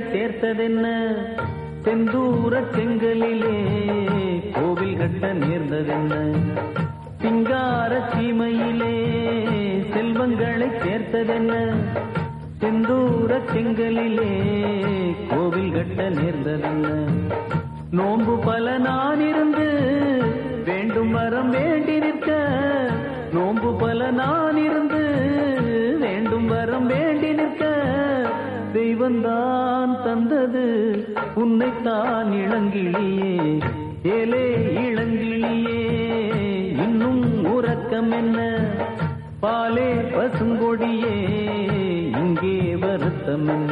சேர்த்ததென்ன செந்தூர செங்கலிலே கோவில் கட்ட நேர்ந்ததென்ன சிங்கார சீமையிலே செல்வங்களை சேர்த்ததென்ன செந்தூர செங்கலிலே கோவில் கட்ட நேர்ந்ததென்ன நோன்பு பல நான் இருந்து வேண்டும் வரம் வேண்டி நிற்க நோன்பு பல நான் இருந்து வேண்டும் வரம் வேண்டி நிற்க தெய்வந்தான் தந்தது உன்னைத்தான் இளங்கிளியே ஏலே இளங்கிளியே இன்னும் உறக்கம் என்ன பாலே பசுங்கொடியே இங்கே வருத்தம் என்ன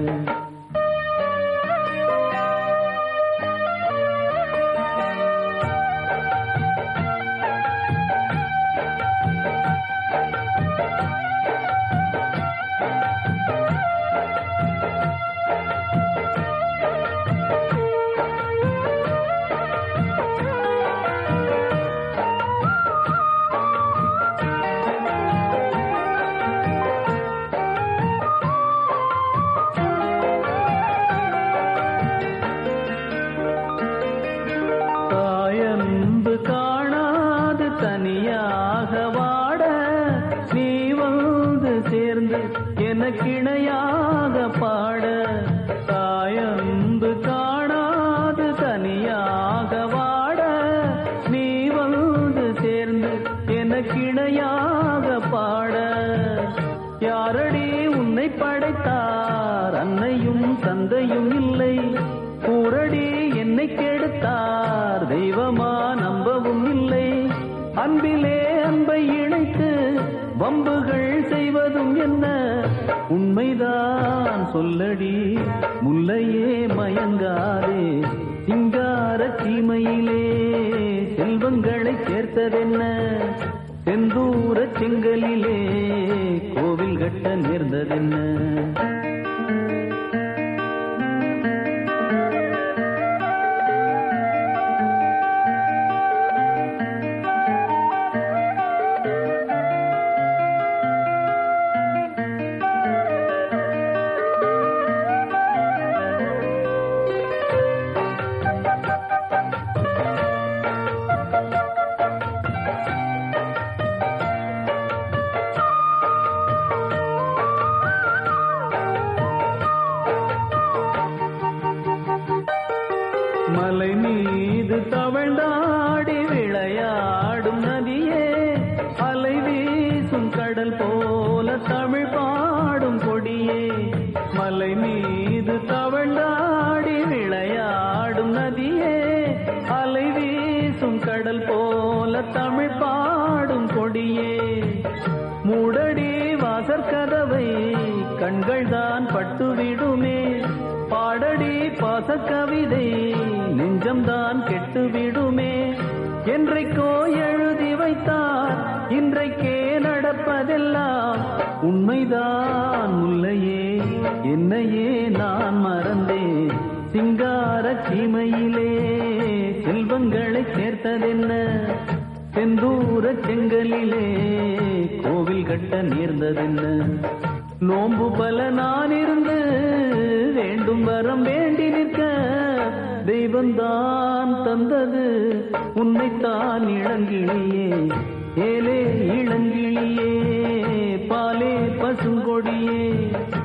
தாயன்பு காணாது தனியாக வாட நீ வந்து சேர்ந்து எனக்கிணையாக பாட தாயன்பு காணாது தனியாக வாட நீ வந்து சேர்ந்து எனக்கிணையாக பாட யாரடி உன்னை படைத்தார் அன்னையும் தந்தையும் இல்லை கூரடி என்னை கெடுத்தார் தெய்வமா நம்பவும் இல்லை அன்பிலே அன்பை இணைத்து வம்புகள் செய்வதும் என்ன உண்மைதான் சொல்லடி முல்லையே மயங்காதே சிங்கார சீமையிலே செல்வங்களை சேர்த்ததென்ன செந்தூர செங்கலிலே கோவில் கட்ட நேர்ந்ததென்ன மலை மீது தவழ்ந்தாடி விளையாடும் நதியே அலை வீசும் கடல் போல தமிழ் பாடும் கொடியே மலை மீது தவழ்ந்தாடி விளையாடும் நதியே அலை வீசும் கடல் போல தமிழ் பாடும் கொடியே மூடடி வாசற்கதவை கண்கள் தான் பட்டுவிடுமே பாடடி பாசக்கவிதை நெஞ்சம்தான் கெட்டுவிடுமே என்றைக்கோ எழுதி வைத்தார் இன்றைக்கே நடப்பதெல்லாம் உண்மைதான் முல்லையே என்னையே நான் மறந்தேன் சிங்கார சீமையிலே செல்வங்களை சேர்த்ததென்ன செந்தூர செங்கலிலே கோவில் கட்ட நேர்ந்ததென்ன நோன்பு பல நான் இருந்து வேண்டும் வரம் வேண்டி நிற்க தெய்வந்தான் தந்தது உன்னைத்தான் இளங்கிளியே ஏலே இளங்கிளியே பாலே பசுங்கொடியே